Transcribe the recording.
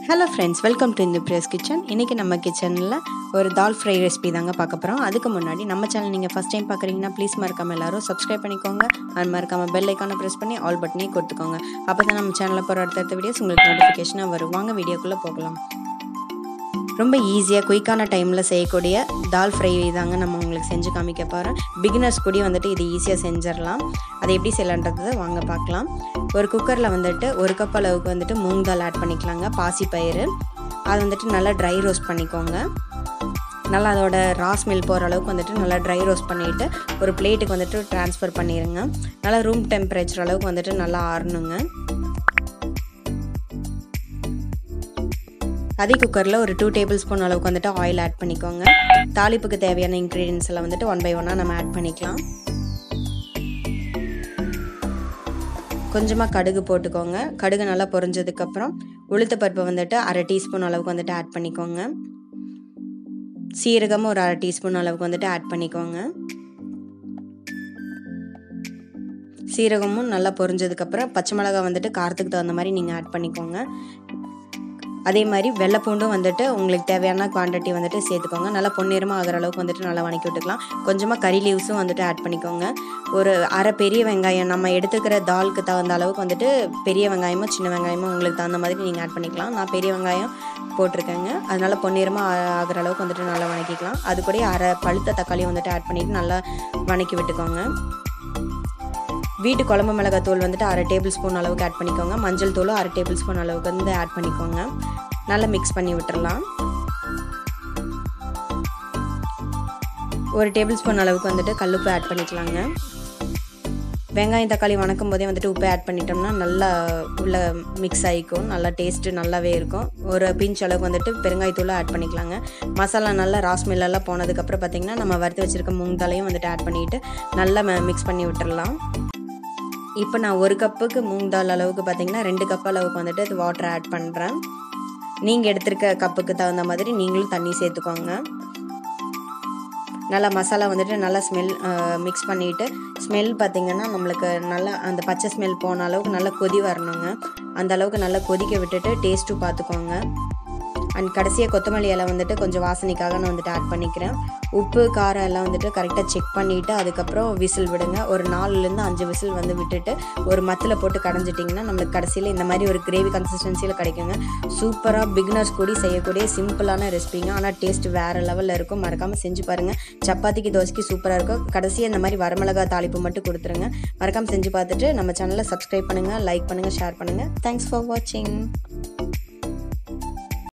hello friends welcome to இந்த பிரேஸ் kitchen இன்றைக்கி நம்ம கிச்சனில் ஒரு தால் ஃப்ரை ரெசிபி தாங்க பார்க்க போகிறோம் அதுக்கு முன்னாடி நம்ம சேனல் நீங்கள் ஃபஸ்ட் டைம் பார்க்குறீங்கன்னா ப்ளீஸ் மறக்காமல் எல்லாரும் சப்ஸ்கிரைப் பண்ணிக்கோங்க அது மறக்காமல் பெல் ஐக்கானை ப்ரெஸ் பண்ணி ஆல் பட்டனையும் கொடுத்துக்கோங்க அப்போ தான் நம்ம சேனலில் போகிற அடுத்தடுத்த வீடியோஸ் உங்களுக்கு நோட்டிஃபிகேஷனாக வரும் வாங்க வீடியோக்குள்ளே போகலாம் ரொம்ப ஈஸியாக குயிக்கான டைமில் செய்யக்கூடிய தால் ஃப்ரை தாங்க நம்ம உங்களுக்கு செஞ்சு காமிக்க போகிறோம் பிகினர்ஸ் கூட வந்துட்டு இது ஈஸியாக செஞ்சிடலாம் அதை எப்படி செய்யலான்றதை வாங்க பார்க்கலாம் ஒரு குக்கரில் வந்துட்டு ஒரு கப் அளவுக்கு வந்துட்டு மூங் தால் ஆட் பண்ணிக்கலாங்க பாசி பயிறு அது வந்துட்டு நல்லா ட்ரை ரோஸ்ட் பண்ணிக்கோங்க நல்லா அதோட ரா ஸ்மெல் போகிற அளவுக்கு வந்துட்டு நல்லா ட்ரை ரோஸ்ட் பண்ணிவிட்டு ஒரு பிளேட்டுக்கு வந்துட்டு ட்ரான்ஸ்ஃபர் பண்ணிடுங்க நல்லா ரூம் டெம்பரேச்சர் அளவுக்கு வந்துட்டு நல்லா ஆறணுங்க அதே குக்கரில் ஒரு டூ டேபிள் ஸ்பூன் அளவுக்கு வந்துட்டு ஆயில் ஆட் பண்ணிக்கோங்க தாளிப்புக்கு தேவையான இன்க்ரீடியன்ஸ் எல்லாம் வந்துட்டு ஒன் பை ஒன்னாக நம்ம ஆட் பண்ணிக்கலாம் கொஞ்சமாக கடுகு போட்டுக்கோங்க கடுகு நல்லா பொரிஞ்சதுக்கப்புறம் உளுத்த பருப்பு வந்துட்டு அரை டீஸ்பூன் அளவுக்கு வந்துட்டு ஆட் பண்ணிக்கோங்க சீரகமும் ஒரு அரை டீஸ்பூன் அளவுக்கு வந்துட்டு ஆட் பண்ணிக்கோங்க சீரகமும் நல்லா பொரிஞ்சதுக்கப்புறம் பச்சை மிளகா வந்துட்டு காரத்துக்கு தகுந்த மாதிரி நீங்கள் ஆட் பண்ணிக்கோங்க அதே மாதிரி வெள்ளைப்பூண்டும் வந்துட்டு உங்களுக்கு தேவையான குவான்டிட்டி வந்துட்டு சேர்த்துக்கோங்க நல்லா பொன்னிறமாக ஆகிற அளவுக்கு வந்துட்டு நல்லா வணக்கி விட்டுக்கலாம் கொஞ்சமாக கறி லீவ்ஸும் வந்துட்டு ஆட் பண்ணிக்கோங்க ஒரு அரை பெரிய வெங்காயம் நம்ம எடுத்துக்கிற தாலுக்கு தகுந்த அளவுக்கு வந்துட்டு பெரிய வெங்காயமோ சின்ன வெங்காயமோ உங்களுக்கு தகுந்த மாதிரி நீங்கள் ஆட் பண்ணிக்கலாம் நான் பெரிய வெங்காயம் போட்டிருக்கேங்க அதனால் பொன்னிறமாக ஆகிற அளவுக்கு வந்துட்டு நல்லா வணக்கிக்கலாம் அது கூட அரை பழுத்த தக்காளி வந்துட்டு ஆட் பண்ணிவிட்டு நல்லா வணக்கி விட்டுக்கோங்க வீட்டு குழம்பு மிளகாத்தூள் வந்துட்டு அரை டேபிள் ஸ்பூன் அளவுக்கு ஆட் பண்ணிக்கோங்க மஞ்சள் தூளும் அரை டேபிள் ஸ்பூன் அளவுக்கு வந்து ஆட் பண்ணிக்கோங்க நல்லா மிக்ஸ் பண்ணி விட்டுறலாம் ஒரு டேபிள் ஸ்பூன் அளவுக்கு வந்துட்டு கல்லுப்பு ஆட் பண்ணிக்கலாங்க வெங்காயம் தக்காளி வணக்கும் போதே வந்துட்டு உப்பு ஆட் பண்ணிட்டோம்னா நல்லா உள்ள மிக்ஸ் ஆகிக்கும் நல்லா டேஸ்ட்டு நல்லாவே இருக்கும் ஒரு பிஞ்ச் அளவுக்கு வந்துட்டு பெருங்காயத்தூளை ஆட் பண்ணிக்கலாங்க மசாலா நல்லா ராஸ்மெல்லாம் போனதுக்கப்புறம் பார்த்திங்கன்னா நம்ம வறுத்து வச்சுருக்க மூங் தாலையும் வந்துட்டு ஆட் பண்ணிவிட்டு நல்லா மிக்ஸ் பண்ணி விட்டுறலாம் இப்போ நான் ஒரு கப்புக்கு மூங் தால் அளவுக்கு பார்த்தீங்கன்னா ரெண்டு கப் அளவுக்கு வந்துட்டு அது வாட்டர் ஆட் பண்ணுறேன் நீங்கள் எடுத்திருக்க கப்புக்கு தகுந்த மாதிரி நீங்களும் தண்ணி சேர்த்துக்கோங்க நல்லா மசாலா வந்துட்டு நல்லா ஸ்மெல் மிக்ஸ் பண்ணிவிட்டு ஸ்மெல் பார்த்திங்கன்னா நம்மளுக்கு நல்லா அந்த பச்சை ஸ்மெல் போன அளவுக்கு நல்லா கொதி வரணுங்க அந்த அளவுக்கு நல்லா கொதிக்க விட்டுட்டு டேஸ்ட்டும் பார்த்துக்கோங்க அண்ட் கடைசியாக கொத்தமல்லி இலை வந்துட்டு கொஞ்சம் வாசனைக்காக நான் வந்துட்டு ஆட் பண்ணிக்கிறேன் உப்பு காரம் எல்லாம் வந்துட்டு கரெக்டாக செக் பண்ணிவிட்டு அதுக்கப்புறம் விசில் விடுங்க ஒரு நாலுலேருந்து அஞ்சு விசில் வந்து விட்டுட்டு ஒரு மத்தில் போட்டு கடைஞ்சிட்டிங்கன்னா நம்மளுக்கு கடைசியில் இந்த மாதிரி ஒரு கிரேவி கன்சிஸ்டன்சியில் கிடைக்குங்க சூப்பராக பிகினர்ஸ் கூடி செய்யக்கூடிய சிம்பிளான ரெசிபிங்க ஆனால் டேஸ்ட் வேறு லெவலில் இருக்கும் மறக்காமல் செஞ்சு பாருங்கள் சப்பாத்திக்கு தோசைக்கு சூப்பராக இருக்கும் கடைசியாக இந்த மாதிரி வரமிளகா தாளிப்பு மட்டும் கொடுத்துருங்க மறக்காமல் செஞ்சு பார்த்துட்டு நம்ம சேனலை சப்ஸ்கிரைப் பண்ணுங்கள் லைக் பண்ணுங்கள் ஷேர் பண்ணுங்கள் தேங்க்ஸ் ஃபார் வாட்சிங்